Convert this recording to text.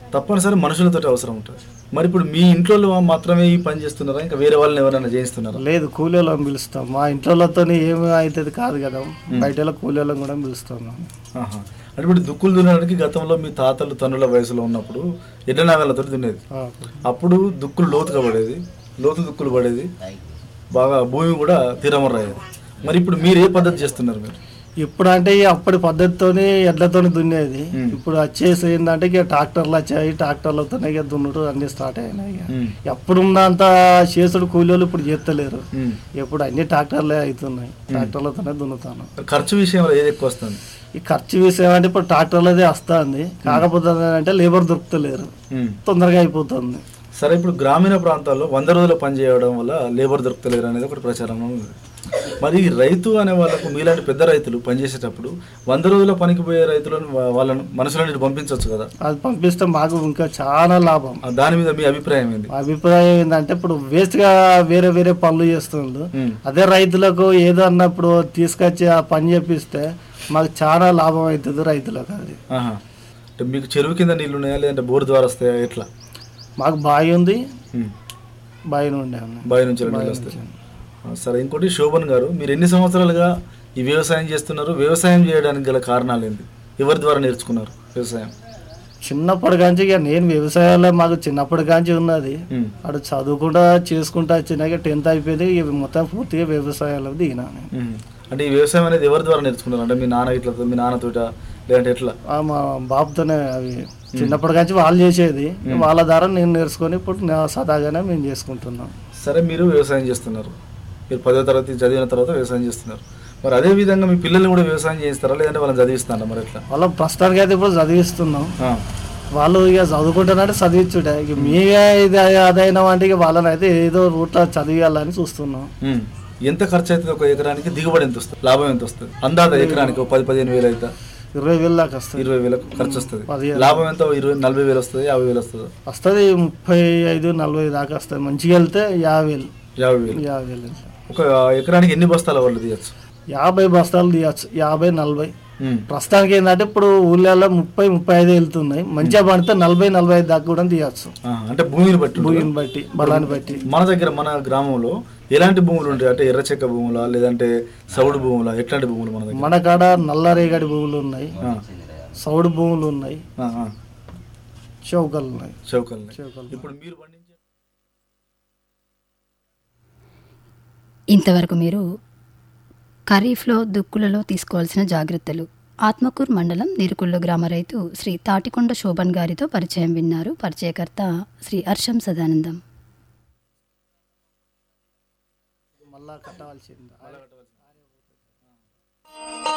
తప్పనిసరి మనుషులతో అవసరం ఉంటుంది మరి ఇప్పుడు మీ ఇంట్లో మాత్రమే ఈ పని చేస్తున్నారా ఇంకా వేరే వాళ్ళని ఎవరైనా చేయిస్తున్నారా లేదు కూలీలను పిలుస్తాం మా ఇంట్లోతో ఏమి అవుతుంది కాదు కదా బయట కూలీలను కూడా పిలుస్తున్నాం ఆహా. అంటే ఇప్పుడు దుక్కులు దున్నడానికి గతంలో మీ తాతలు తన్నుల వయసులో ఉన్నప్పుడు ఎడ్ల నాగలతో దున్నేది ఆ, అప్పుడు దుక్కులు లోతుగా పడేది లోతు దుక్కులు పడేది బాగా భూమి కూడా తీరమరాయేది మరి ఇప్పుడు మీరు ఏ పద్ధతి చేస్తున్నారు మీరు ఇప్పుడు అంటే ఇక అప్పటి పద్ధతితోని ఎడ్లతోని దున్నేది ఉమ్. ఇప్పుడు వచ్చేసి ఏంటంటే ఇక ట్రాక్టర్లు వచ్చాయి ట్రాక్టర్లతోనే ఇక దున్నుడు అన్ని స్టార్ట్ అయినాయి ఇక ఉమ్. ఎప్పుడున్నంత చేసుడు కూలీలు ఇప్పుడు చేస్తలేరు ఉమ్. ఇప్పుడు అన్ని ట్రాక్టర్లే అవుతున్నాయి ట్రాక్టర్లతోనే దున్నుతాను ఖర్చు విషయంలో ఏది ఎక్కువ వస్తుంది ఈ ఖర్చు విషయం అంటే ఇప్పుడు ట్రాక్టర్లదే వస్తుంది కాకపోతే అంటే లేబర్ దొరుకుతలేరు ఉమ్. తొందరగా అయిపోతుంది సరే ఇప్పుడు గ్రామీణ ప్రాంతాల్లో వంద రోజుల పని చేయడం వల్ల లేబర్ దొరకలేరు అనేది ఒకటి ప్రచారంలో ఉంది మరి ఈ రైతు అనే వాళ్ళకు మీలాంటి పెద్ద రైతులు పనిచేసేటప్పుడు వంద రోజుల పనికి పోయే రైతులను వా- వాళ్ళను మనసులో పంపించవచ్చు కదా అది పంపిస్తే మాకు ఇంకా చాలా లాభం ఆ దాని మీద మీ అభిప్రాయం ఏంది మా అభిప్రాయం ఏంటంటే ఇప్పుడు వేస్ట్ గా వేరే వేరే పనులు చేస్తుండ్రు ఉమ్. అదే రైతులకు ఏదో అన్నప్పుడు తీసుకొచ్చి ఆ పని చేపిస్తే మాకు చాలా లాభం అవుతుంది రైతులకు అది ఆహా. అంటే మీకు చెరువు కింద నీళ్లు ఉన్నాయా లేదంటే బోర్ ద్వారా వస్తాయా ఎట్లా మాకు బావి ఉంది ఉమ్. బావి నుండి ఉన్నాయి. బావి నుంచి నీళ్ళు వస్తాయి ఆ, సరే ఇంకోటి శోభన్ గారు మీరు ఎన్ని సంవత్సరాలుగా ఈ వ్యవసాయం చేస్తున్నారు వ్యవసాయం చేయడానికి గల కారణాలు ఏంటి ఎవరి ద్వారా నేర్చుకున్నారు వ్యవసాయం చిన్నప్పటి కాంచి ఇక నేను వ్యవసాయంలో మాకు చిన్నప్పటి కాంచి ఉన్నది ఉమ్. అటు చదువుకుంటా చేసుకుంటా వచ్చినాక టెన్త్ అయిపోయింది ఇక మొత్తం పూర్తిగా వ్యవసాయంలో దిగినా నేను. ఉమ్. అంటే ఈ వ్యవసాయం అనేది ఎవరి ద్వారా నేర్చుకున్నారు అంటే మీ నాన్న ఇట్లా మీ నాన్నతోట లేదంటే ఎట్లా ఆ మా బాబుతోనే అవి చిన్నప్పటి కాంచి వాళ్ళు చేసేది వాళ్ళ ద్వారా నేను నేర్చుకొని ఇప్పుడు నా సదాగానే మేము చేసుకుంటున్నాం సరే మీరు వ్యవసాయం చేస్తున్నారు మీరు పదో తరగతి చదివిన తర్వాత వ్యవసాయం చేస్తున్నారు మరి అదే విధంగా మీ పిల్లల్ని కూడా వ్యవసాయం చేస్తారా లేదంటే వాళ్ళని చదివిస్తారా మరి ఎట్లా వాళ్ళ ప్రస్తుతానికి అయితే ఇప్పుడు చదివిస్తున్నాం ఆ. వాళ్ళు ఇక చదువుకుంటున్నట్టు చదివించుడే ఇక మేమే ఇది అదైనా అంటే ఇక వాళ్ళని అయితే ఏదో రూట్లో చదివియాలని చూస్తున్నాం ఉమ్. ఎంత ఖర్చు అవుతుంది ఒక ఎకరానికి దిగుబడి ఎంత వస్తుంది లాభం ఎంత వస్తుంది అందాజ ఎకరానికి ఒక పది పదిహేను వేలు అయితే ఇరవై వేలు దాకా వస్తుంది ఇరవై వేలకు ఖర్చు వస్తుంది పదిహేను. లాభం ఎంత ఇరవై నలభై వేలు వస్తుంది యాభై వేలు వస్తుంది వస్తుంది ముప్పై ఐదు నలభై దాకా వస్తుంది మంచిగా వెళ్తే యాభై వేలు యాభై వేలు యాభై వేలు వెళ్తాయి. ఒక ఎకరానికి ఎన్ని బస్తాల వాళ్ళు తీయచ్చు యాభై బస్తాలు తీయచ్చు యాభై నలభై ప్రస్తుతానికి ఏంటంటే ఇప్పుడు ఊళ్ళలో ముప్పై ముప్పై ఐదు వెళ్తున్నాయి మంచిగా పడితే నలభై నలభై ఐదు దాకా కూడా తీయచ్చు అంటే భూమిని బట్టి ఉంటుంది. భూమిని బట్టి బలాన్ని బట్టి మన దగ్గర మన గ్రామంలో ఎలాంటి భూములు ఉంటాయి అంటే ఎర్రచెక్క భూములా లేదంటే సౌడు భూములా ఎట్లాంటి భూములు మన దగ్గర మన కాడ నల్లరేగడి భూములు ఉన్నాయి ఆ, సౌడు భూములు ఉన్నాయి ఆ, ఆ. చౌకలు ఉన్నాయి చౌకల్ని చౌకలు ఇప్పుడు మీరు పండించే ఇంతవరకు మీరు ఖరీఫ్లో దుక్కులలో తీసుకోవాల్సిన జాగ్రత్తలు ఆత్మకూర్ మండలం నీరుకుళ్ళు గ్రామ రైతు శ్రీ తాటికొండ శోభన్ గారితో పరిచయం విన్నారు పరిచయకర్త శ్రీ హర్షం సదానందం మళ్ళా కట్టవలసింది